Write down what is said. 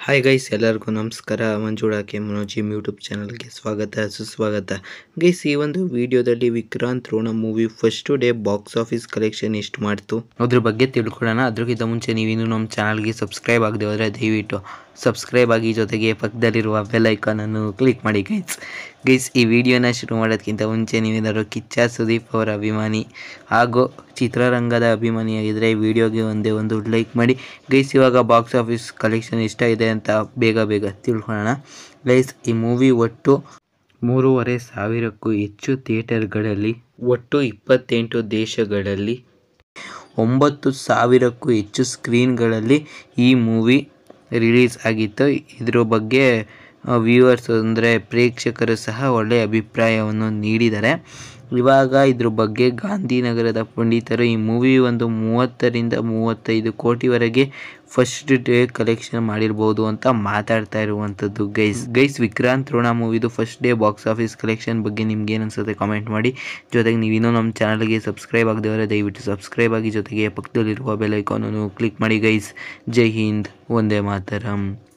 hi guys ಎಲ್ಲರಿಗೂ ನಮಸ್ಕಾರ Manjula K ಮನೋಜಿಮ್ YouTube ಚಾನಲ್ಗೆ ಸ್ವಾಗತ ಸುಸ್ವಾಗತ ಗೈಸ್ ಈ ಒಂದು ವಿಡಿಯೋದಲ್ಲಿ Vikrant Rona movie first day box office collection ಎಷ್ಟು ಮಾಡ್ತು ಅದ್ರ ಬಗ್ಗೆ ತಿಳ್ಕೊಳ್ಳೋಣ ಅದ್ರಕ್ಕಿಂತ ಮುಂಚೆ ನೀವಿನ್ನೂ ನಮ್ಮ ಚಾನಲ್ಗೆ ಸಬ್ಸ್ಕ್ರೈಬ್ ಆಗದೆ ಹೋದರೆ ದಯವಿಟ್ಟು ಸಬ್ಸ್ಕ್ರೈಬ್ ಆಗಿ ಜೊತೆಗೆ ಪಕ್ಕದಲ್ಲಿರುವ ಬೆಲ್ ಐಕಾನನ್ನು ಕ್ಲಿಕ್ ಮಾಡಿ ಗೈಸ್ ಗೈಸ್ ಈ ವಿಡಿಯೋನ ಶುರು ಮಾಡೋದಕ್ಕಿಂತ ಮುಂಚೆ ನೀವೇನಾದ್ರು ಕಿಚ್ಚ ಸುದೀಪ್ ಅವರ ಅಭಿಮಾನಿ ಹಾಗೂ ಚಿತ್ರರಂಗದ ಅಭಿಮಾನಿಯಾಗಿದ್ದರೆ ಈ ವಿಡಿಯೋಗೆ ಒಂದೇ ಒಂದು ಲೈಕ್ ಮಾಡಿ ಗೈಸ್ ಇವಾಗ ಬಾಕ್ಸ್ ಆಫೀಸ್ ಕಲೆಕ್ಷನ್ ಎಷ್ಟಾಗಿದೆ ಅಂತ ಬೇಗ ಬೇಗ ತಿಳ್ಕೊಳ್ಳೋಣ ಗೈಸ್ ಈ ಮೂವಿ ಒಟ್ಟು ಮೂರುವರೆ ಸಾವಿರಕ್ಕೂ ಹೆಚ್ಚು ಥಿಯೇಟರ್ಗಳಲ್ಲಿ ಒಟ್ಟು ಇಪ್ಪತ್ತೆಂಟು ದೇಶಗಳಲ್ಲಿ ಒಂಬತ್ತು ಸಾವಿರಕ್ಕೂ ಹೆಚ್ಚು ಸ್ಕ್ರೀನ್ಗಳಲ್ಲಿ ಈ ಮೂವಿ ರಿಲೀಸ್ ಆಗಿತ್ತು ಇದ್ರ ಬಗ್ಗೆ ವ್ಯೂವರ್ಸ್ ಅಂದರೆ ಪ್ರೇಕ್ಷಕರು ಸಹ ಒಳ್ಳೆಯ ಅಭಿಪ್ರಾಯವನ್ನು ನೀಡಿದ್ದಾರೆ ಇವಾಗ ಇದ್ರ ಬಗ್ಗೆ ಗಾಂಧಿನಗರದ ಪಂಡಿತರು ಈ ಮೂವಿ ಒಂದು ಮೂವತ್ತರಿಂದ ಮೂವತ್ತೈದು ಕೋಟಿವರೆಗೆ ಫಸ್ಟ್ ಡೇ ಕಲೆಕ್ಷನ್ ಮಾಡಿರ್ಬೋದು ಅಂತ ಮಾತಾಡ್ತಾ ಇರುವಂಥದ್ದು ಗೈಸ್ ಗೈಸ್ ವಿಕ್ರಾಂತ್ ಋಣ ಮೂವಿದು first day box office collection ಬಗ್ಗೆ ನಿಮ್ಗೆ ಏನು ಅನ್ಸುತ್ತೆ ಕಾಮೆಂಟ್ ಮಾಡಿ ಜೊತೆಗೆ ನೀವಿನ್ನೂ ನಮ್ಮ ಚಾನಲ್ಗೆ ಸಬ್ಸ್ಕ್ರೈಬ್ ಆಗದವರೆ ದಯವಿಟ್ಟು ಸಬ್ಸ್ಕ್ರೈಬ್ ಆಗಿ ಜೊತೆಗೆ ಪಕ್ಕದಲ್ಲಿರುವ ಬೆಲ್ ಐಕಾನನ್ನು ಕ್ಲಿಕ್ ಮಾಡಿ ಗೈಸ್ ಜೈ ಹಿಂದ್ ಒಂದೇ ಮಾತರಂ